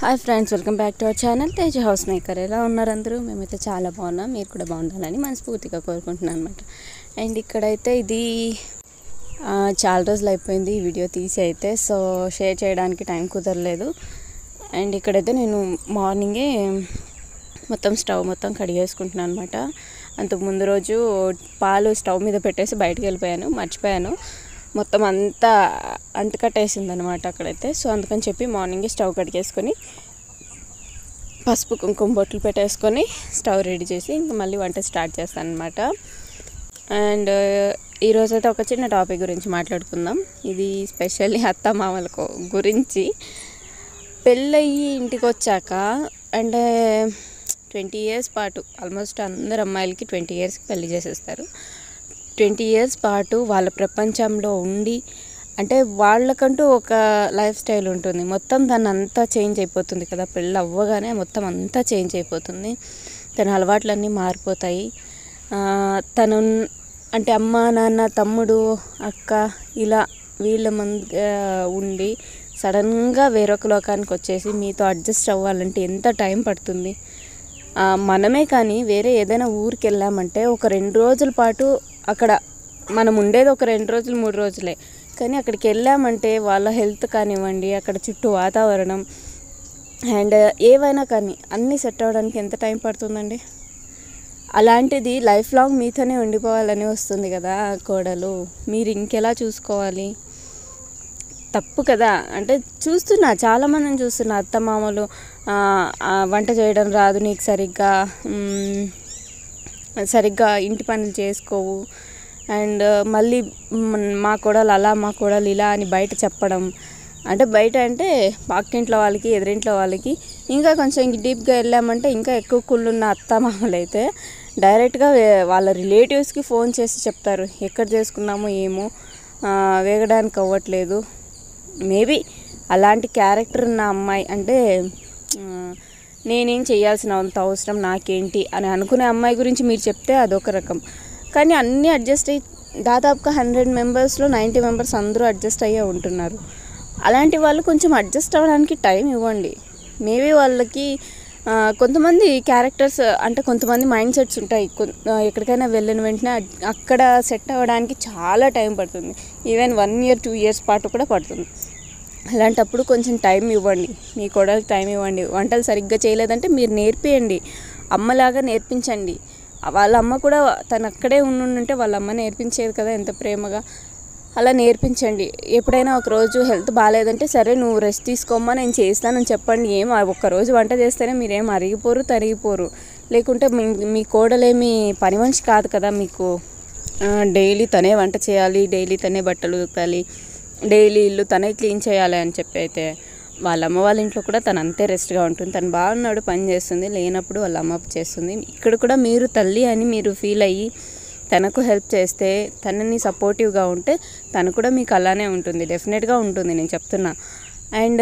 hi friends welcome back to our channel Teja house maker ఎలా ఉన్నారు అందరూ మేమైతే చాలా బాగున్నాం మీరు కూడా బాగుండాలని మనస్ఫూర్తిగా కోరుకుంటున్నాను అనమాట అండ్ ఇక్కడైతే ఇది ఆ, చాలా రోజులు అయిపోయింది ఈ వీడియో తీసి అయితే సో షేర్ చేయడానికి టైం కుదరలేదు అండ్ ఇక్కడైతే నేను మార్నింగే మొత్తం స్టవ్ మొత్తం కడిగేసుకుంటున్నాను అనమాట అంతకు ముందు రోజు పాలు స్టవ్ మీద పెట్టేసి బయటకు వెళ్ళిపోయాను మర్చిపోయాను మొత్తం అంతా అంటుకట్టేసింది అనమాట అక్కడైతే సో అందుకని చెప్పి మార్నింగే స్టవ్ కడిగేసుకొని పసుపు కుంకుమ బొట్లు పెట్టేసుకొని స్టవ్ రెడీ చేసి ఇంకా మళ్ళీ వంట స్టార్ట్ చేస్తాను అనమాట అండ్ ఈరోజు అయితే ఒక చిన్న టాపిక్ గురించి మాట్లాడుకుందాం ఇది స్పెషల్లీ అత్త మామలకు గురించి పెళ్ళయ్యి ఇంటికి వచ్చాక అండ్ ట్వంటీ ఇయర్స్ పాటు ఆల్మోస్ట్ అందరు అమ్మాయిలకి ట్వంటీ ఇయర్స్కి పెళ్లి చేసేస్తారు ట్వంటీ ఇయర్స్ పాటు వాళ్ళ ప్రపంచంలో ఉండి అంటే వాళ్ళకంటూ ఒక లైఫ్ స్టైల్ ఉంటుంది మొత్తం దాన్ని అంతా చేంజ్ అయిపోతుంది కదా పెళ్ళి అవ్వగానే మొత్తం అంతా చేంజ్ అయిపోతుంది తన అలవాట్లన్నీ మారిపోతాయి ఆ, తను అంటే అమ్మ నాన్న తమ్ముడు అక్క ఇలా వీళ్ళ మంది ఉండి సడన్గా వేరొక లోకానికి వచ్చేసి మీతో అడ్జస్ట్ అవ్వాలంటే ఎంత టైం పడుతుంది ఆ, మనమే కానీ వేరే ఏదైనా ఊరికి వెళ్ళామంటే ఒక రెండు రోజుల పాటు అక్కడ మనం ఉండేది ఒక రెండు రోజులు మూడు రోజులే కానీ అక్కడికి వెళ్ళామంటే వాళ్ళ హెల్త్ కానివ్వండి అక్కడ చుట్టూ వాతావరణం అండ్ ఏవైనా కానీ అన్నీ సెట్ అవ్వడానికి ఎంత టైం పడుతుందండి అలాంటిది లైఫ్ లాంగ్ మీతోనే ఉండిపోవాలని వస్తుంది కదా కోడలు మీరు ఇంకెలా చూసుకోవాలి తప్పు కదా అంటే చూస్తున్నా చాలామందిని చూస్తున్నా అత్త మామలు ఆ, ఆ, వంట చేయడం రాదు నీకు సరిగ్గా మ్, సరిగ్గా ఇంటి పనులు చేసుకోవు అండ్ మళ్ళీ మ్, మా కోడలు అలా మా కోడలు ఇలా అని బయట చెప్పడం అంటే బయట అంటే పక్కింట్లో వాళ్ళకి ఎదురింట్లో వాళ్ళకి ఇంకా కొంచెం డీప్గా వెళ్ళామంటే ఇంకా ఎక్కువ కుళ్ళున్న అత్త మామలు అయితే డైరెక్ట్గా వే- వాళ్ళ రిలేటివ్స్కి ఫోన్ చేసి చెప్తారు ఎక్కడ చేసుకున్నామో ఏమో ఆ, వేగడానికి అవ్వట్లేదు మేబీ అలాంటి క్యారెక్టర్ ఉన్న అమ్మాయి అంటే ఆ, నేనేం చేయాల్సిన అంత అవసరం నాకేంటి అని అనుకునే అమ్మాయి గురించి మీరు చెప్తే అదొక రకం కానీ అన్నీ అడ్జస్ట్ అయ్యి దాదాపుగా హండ్రెడ్ మెంబర్స్లో నైంటీ మెంబర్స్ అందరూ అడ్జస్ట్ అయ్యే ఉంటున్నారు అలాంటి వాళ్ళు కొంచెం అడ్జస్ట్ అవ్వడానికి టైం ఇవ్వండి మేబీ వాళ్ళకి ఆ, కొంతమంది క్యారెక్టర్స్ అంటే కొంతమంది మైండ్ సెట్స్ ఉంటాయి కొన్- ఆ, ఎక్కడికైనా వెళ్ళిన వెంటనే అడ్- అక్కడ సెట్ అవ్వడానికి చాలా టైం పడుతుంది even one year two years పాటు కూడా పడుతుంది అలాంటప్పుడు కొంచెం టైం ఇవ్వండి మీ కోడలికి టైం ఇవ్వండి వంటలు సరిగ్గా చేయలేదంటే మీరు నేర్పియండి అమ్మలాగా నేర్పించండి వాళ్ళ అమ్మ కూడా తను అక్కడే ఉండుంటే వాళ్ళ అమ్మ నేర్పించేది కదా ఎంత ప్రేమగా అలా నేర్పించండి ఎప్పుడైనా ఒక రోజు హెల్త్ బాగాలేదంటే సరే నువ్వు రెస్ట్ తీసుకోమ్మా నేను చేస్తానని చెప్పండి ఏం ఆ ఒక్కరోజు వంట చేస్తేనే మీరేం అరిగిపోరు తరిగిపోరు లేకుంటే మీ మీ కోడలేమి పని మనిషి కాదు కదా మీకు డైలీ తనే వంట చేయాలి డైలీ తనే బట్టలు ఉతకాలి డైలీ ఇల్లు తనే క్లీన్ చేయాలి అని చెప్పి అయితే వాళ్ళ అమ్మ వాళ్ళ ఇంట్లో కూడా తను అంతే రెస్ట్గా ఉంటుంది తను బాగున్నాడు పని చేస్తుంది లేనప్పుడు వాళ్ళ అమ్మ చేస్తుంది ఇక్కడ కూడా మీరు తల్లి అని మీరు ఫీల్ అయ్యి తనకు హెల్ప్ చేస్తే తనని సపోర్టివ్గా ఉంటే తను కూడా మీకు అలానే ఉంటుంది డెఫినెట్గా ఉంటుంది నేను చెప్తున్నా అండ్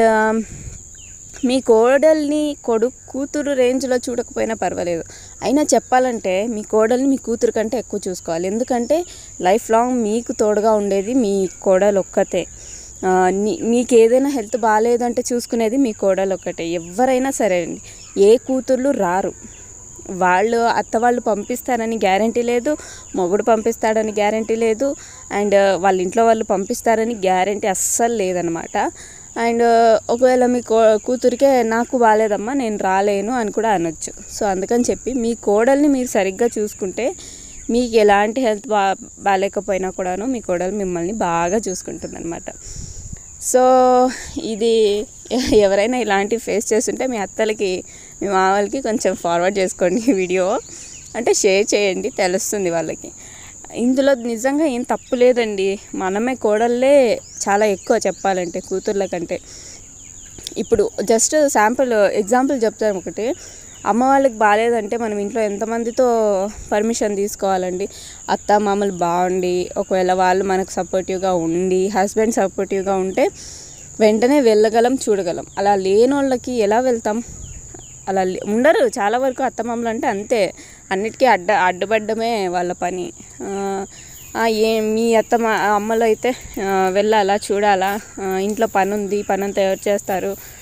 మీ కోడల్ని కొడుకు కూతురు రేంజ్లో చూడకపోయినా పర్వాలేదు అయినా చెప్పాలంటే మీ కోడల్ని మీ కూతురు కంటే ఎక్కువ చూసుకోవాలి ఎందుకంటే లైఫ్ లాంగ్ మీకు తోడుగా ఉండేది మీ కోడలు ఒక్కతే ఆ, నీ- మీకు ఏదైనా హెల్త్ బాగాలేదంటే చూసుకునేది మీ కోడలు ఒక్కటే ఎవరైనా సరే అండి ఏ కూతుర్లు రారు వాళ్ళు అత్త వాళ్ళు పంపిస్తారని గ్యారంటీ లేదు మొగుడు పంపిస్తాడని గ్యారంటీ లేదు అండ్ వాళ్ళ ఇంట్లో వాళ్ళు పంపిస్తారని గ్యారంటీ అస్సలు లేదనమాట అండ్ ఒకవేళ మీ కో కూతురికే నాకు బాగాలేదమ్మా నేను రాలేను అని కూడా అనొచ్చు సో అందుకని చెప్పి మీ కోడల్ని మీరు సరిగ్గా చూసుకుంటే మీకు ఎలాంటి హెల్త్ బా బాగాలేకపోయినా కూడాను మీ కోడలు మిమ్మల్ని బాగా చూసుకుంటుంది అనమాట సో ఇది ఎవరైనా ఇలాంటి ఫేస్ చేస్తుంటే మీ అత్తలకి మీ మామలకి కొంచెం ఫార్వర్డ్ చేసుకోండి ఈ వీడియో అంటే షేర్ చేయండి తెలుస్తుంది వాళ్ళకి ఇందులో నిజంగా ఏం తప్పు లేదండి మనమే కోడళ్ళే చాలా ఎక్కువ చెప్పాలంటే కూతుర్ల కంటే ఇప్పుడు జస్ట్ శాంపుల్ ఎగ్జాంపుల్ చెప్తాను ఒకటి అమ్మ వాళ్ళకి బాగాలేదంటే మనం ఇంట్లో ఎంతమందితో పర్మిషన్ తీసుకోవాలండి అత్త మామలు బాగుండి ఒకవేళ వాళ్ళు మనకు సపోర్టివ్గా ఉండి హస్బెండ్ సపోర్టివ్గా ఉంటే వెంటనే వెళ్ళగలం చూడగలం అలా లేని వాళ్ళకి ఎలా వెళ్తాం అలా లే- ఉండరు చాలా వరకు అత్తమామలు అంటే అంతే అన్నిటికీ అడ్డ అడ్డుపడ్డమే వాళ్ళ పని ఆ, ఆ, ఏ మీ అత్త మా అమ్మలో అయితే ఆ, వెళ్ళాలా చూడాలా ఆ, ఇంట్లో పని ఉంది పని అంతా ఎవరు చేస్తారు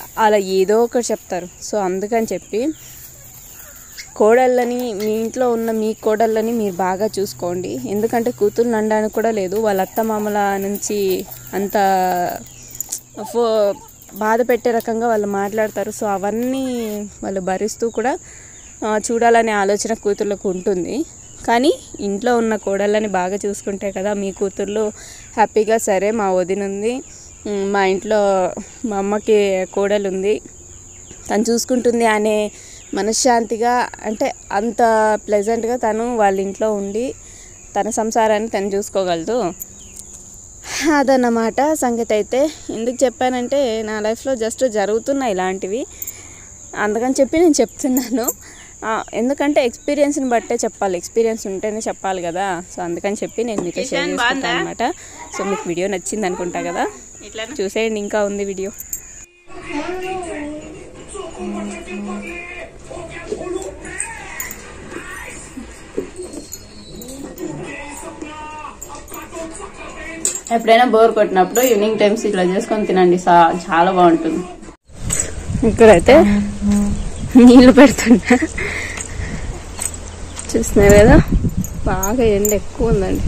అలా ఏదో ఒకటి చెప్తారు సో అందుకని చెప్పి కోడళ్ళని మీ ఇంట్లో ఉన్న మీ కోడళ్ళని మీరు బాగా చూసుకోండి ఎందుకంటే కూతురు అనడానికి కూడా లేదు వాళ్ళ అత్త మామల నుంచి అంత ఫో బాధ పెట్టే రకంగా వాళ్ళు మాట్లాడతారు సో అవన్నీ వాళ్ళు భరిస్తూ కూడా ఆ, చూడాలనే ఆలోచన కూతుర్లకు ఉంటుంది కానీ ఇంట్లో ఉన్న కోడళ్ళని బాగా చూసుకుంటే కదా మీ కూతుర్లు హ్యాపీగా సరే మా వదిన ఉంది ఉమ్, మా ఇంట్లో మా అమ్మకి కోడలు ఉంది తను చూసుకుంటుంది అనే మనశ్శాంతిగా అంటే అంత ప్లెజెంట్గా తను వాళ్ళ ఇంట్లో ఉండి తన సంసారాన్ని తను చూసుకోగలదు అదన్నమాట సంగతి అయితే ఎందుకు చెప్పానంటే నా లైఫ్లో జస్ట్ జరుగుతున్నాయి ఇలాంటివి అందుకని చెప్పి నేను చెప్తున్నాను ఆ, ఎందుకంటే ఎక్స్పీరియన్స్ని బట్టే చెప్పాలి ఎక్స్పీరియన్స్ ఉంటేనే చెప్పాలి కదా సో అందుకని చెప్పి నేను మీతో షేర్ చేసుకుంటాను అనమాట సో మీకు వీడియో నచ్చింది అనుకుంటా కదా చూసేయండి ఇంకా ఉంది వీడియో ఎప్పుడైనా బోర్ కొట్టినప్పుడు ఈవినింగ్ టైమ్స్ ఇట్లా చేసుకొని తినండి సా- చాలా బాగుంటుంది ఇక్కడైతే నీళ్లు పెడుతున్నా చూస్తున్నారు కదా బాగా ఎండ ఎక్కువ ఉందండి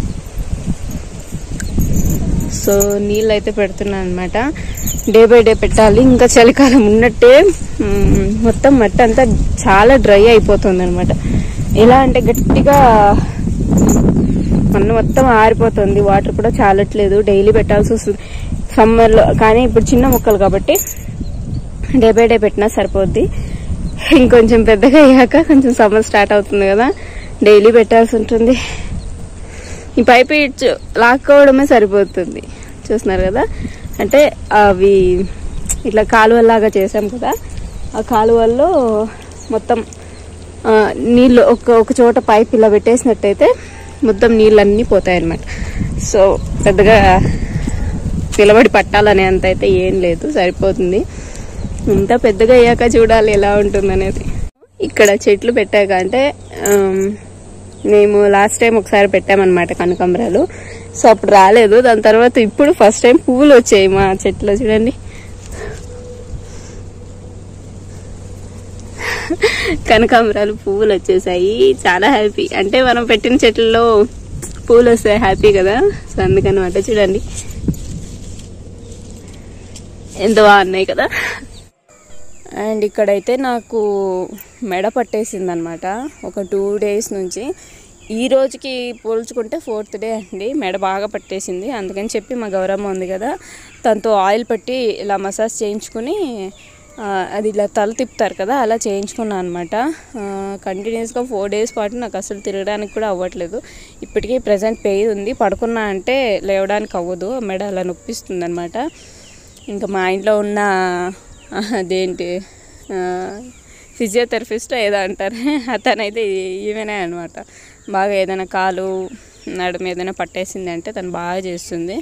సో నీళ్ళు అయితే పెడుతున్నాను అనమాట డే బై డే పెట్టాలి ఇంకా చలికాలం ఉన్నట్టే మ్, మొత్తం మట్టి అంతా చాలా డ్రై అయిపోతుంది అనమాట ఎలా అంటే గట్టిగా మన్ను మొత్తం ఆరిపోతుంది వాటర్ కూడా చాలట్లేదు డైలీ పెట్టాల్సి వస్తుంది సమ్మర్లో కానీ ఇప్పుడు చిన్న మొక్కలు కాబట్టి డే బై డే పెట్టినా సరిపోద్ది ఇంకొంచెం పెద్దగా అయ్యాక కొంచెం సమ్మర్ స్టార్ట్ అవుతుంది కదా డైలీ పెట్టాల్సి ఉంటుంది ఈ పైపు ఇచ్చు లాక్కోవడమే సరిపోతుంది చూస్తున్నారు కదా అంటే అవి ఇట్లా కాలువలాగా చేసాం కదా ఆ కాలువల్లో మొత్తం ఆ, నీళ్ళు ఒక ఒక చోట పైప్ ఇలా పెట్టేసినట్టయితే మొత్తం నీళ్ళన్నీ పోతాయి అన్నమాట సో పెద్దగా నిలబడి పట్టాలనే అంత అయితే ఏం లేదు సరిపోతుంది ఇంత పెద్దగా అయ్యాక చూడాలి ఎలా ఉంటుంది అనేది ఇక్కడ చెట్లు పెట్టాక అంటే ఆమ్, మేము లాస్ట్ టైం ఒకసారి పెట్టామన్నమాట కనకాంబరాలు సో అప్పుడు రాలేదు దాని తర్వాత ఇప్పుడు ఫస్ట్ టైం పువ్వులు వచ్చాయి మా చెట్లో చూడండి కనకాంబరాలు పువ్వులు వచ్చేసాయి చాలా హ్యాపీ అంటే మనం పెట్టిన చెట్లలో పువ్వులు వస్తాయి హ్యాపీ కదా సో అందుకనమాట చూడండి ఎంత బాగున్నాయి కదా అండ్ ఇక్కడైతే నాకు మెడ పట్టేసింది అనమాట ఒక టూ డేస్ నుంచి ఈ రోజుకి పోల్చుకుంటే ఫోర్త్ డే అండి మెడ బాగా పట్టేసింది అందుకని చెప్పి మా గౌరమ్మ ఉంది కదా తనతో ఆయిల్ పట్టి ఇలా మసాజ్ చేయించుకుని ఆ, అది ఇలా తల తిప్పుతారు కదా అలా చేయించుకున్నాను అనమాట కంటిన్యూస్గా ఫోర్ డేస్ పాటు నాకు అసలు తిరగడానికి కూడా అవ్వట్లేదు ఇప్పటికీ ప్రజెంట్ పెయిన్ ఉంది పడుకున్నా అంటే లేవడానికి అవ్వదు మెడ అలా నొప్పిస్తుంది అనమాట ఇంకా మా ఇంట్లో ఉన్న ఆ, అదేంటి ఫిజియోథెరపిస్ట్ ఏదో అంటారు అతనైతే ఈమెనే అనమాట బాగా ఏదైనా కాలు నడుము ఏదైనా పట్టేసింది అంటే తను బాగా చేస్తుంది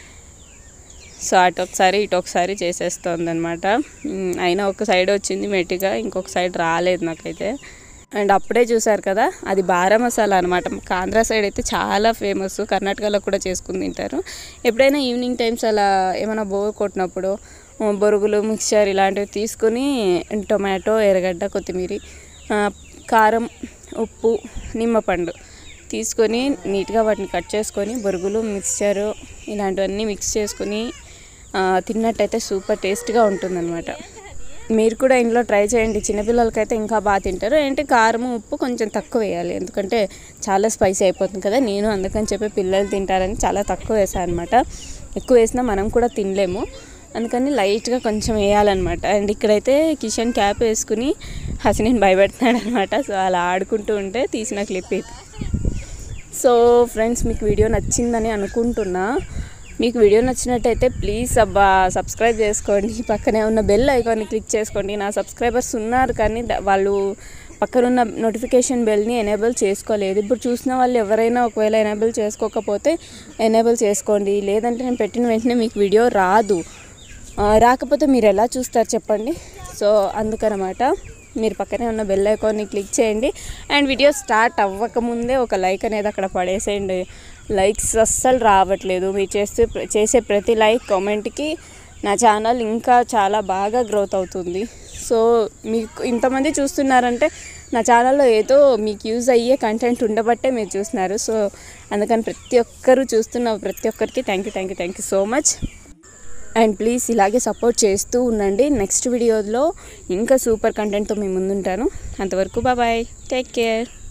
సో అటు ఒకసారి ఇటు ఒకసారి చేసేస్తుంది అనమాట అయినా ఒక సైడ్ వచ్చింది మెట్టిగా ఇంకొక సైడ్ రాలేదు నాకైతే అండ్ అప్పుడే చూసారు కదా అది బారా మసాలా అనమాట ఆంధ్ర సైడ్ అయితే చాలా ఫేమస్ కర్ణాటకలో కూడా చేసుకుని తింటారు ఎప్పుడైనా ఈవినింగ్ టైమ్స్ అలా ఏమైనా బోర్ కొట్టినప్పుడు ఆ, బొరుగులు మిక్చర్ ఇలాంటివి తీసుకుని టొమాటో ఎర్రగడ్డ కొత్తిమీర ఆ, కారం ఉప్పు నిమ్మపండు తీసుకొని నీట్గా వాటిని కట్ చేసుకొని బొరుగులు మిక్చరు ఇలాంటివన్నీ మిక్స్ చేసుకొని ఆ, తిన్నట్టయితే సూపర్ టేస్ట్గా ఉంటుందన్నమాట మీరు కూడా ఇంట్లో ట్రై చేయండి చిన్నపిల్లలకైతే ఇంకా బాగా తింటారు ఏంటి కారం ఉప్పు కొంచెం తక్కువ వేయాలి ఎందుకంటే చాలా స్పైసీ అయిపోతుంది కదా నేను అందుకని చెప్పి పిల్లలు తింటారని చాలా తక్కువ వేసాను అనమాట ఎక్కువ వేసినా మనం కూడా తినలేము అందుకని లైట్గా కొంచెం వేయాలన్నమాట అండ్ ఇక్కడైతే కిషన్ క్యాప్ వేసుకుని హసిని భయపెడుతున్నాడు అనమాట సో అలా ఆడుకుంటూ ఉంటే తీసిన క్లిప్ ఇది సో ఫ్రెండ్స్ మీకు వీడియో నచ్చిందని అనుకుంటున్నా మీకు వీడియో నచ్చినట్టయితే ప్లీజ్ అబ్బా సబ్స్క్రైబ్ చేసుకోండి పక్కనే ఉన్న బెల్ ఐకాన్ని క్లిక్ చేసుకోండి నా సబ్స్క్రైబర్స్ ఉన్నారు కానీ ద- వాళ్ళు పక్కనున్న నోటిఫికేషన్ బెల్ని ఎనేబుల్ చేసుకోలేదు ఇప్పుడు చూసిన వాళ్ళు ఎవరైనా ఒకవేళ ఎనేబుల్ చేసుకోకపోతే ఎనేబుల్ చేసుకోండి లేదంటే నేను పెట్టిన వెంటనే మీకు వీడియో రాదు ఆ, రాకపోతే మీరు ఎలా చూస్తారు చెప్పండి సో అందుకనమాట మీరు పక్కనే ఉన్న బెల్ ఐకాన్ని క్లిక్ చేయండి అండ్ వీడియో స్టార్ట్ అవ్వకముందే ఒక లైక్ అనేది అక్కడ పడేసేయండి లైక్స్ అస్సలు రావట్లేదు మీరు చేస్తే చేసే ప్రతి లైక్ కామెంట్కి నా ఛానల్ ఇంకా చాలా బాగా గ్రోత్ అవుతుంది సో మీకు ఇంతమంది చూస్తున్నారంటే నా ఛానల్లో ఏదో మీకు యూజ్ అయ్యే కంటెంట్ ఉండబట్టే మీరు చూస్తున్నారు సో అందుకని ప్రతి ఒక్కరు చూస్తున్న ప్రతి ఒక్కరికి thank you thank you thank you so much and please ఇలాగే సపోర్ట్ చేస్తూ ఉండండి నెక్స్ట్ వీడియోలో ఇంకా సూపర్ కంటెంట్తో మీ ముందుంటాను అంతవరకు బాయ్ టేక్ కేర్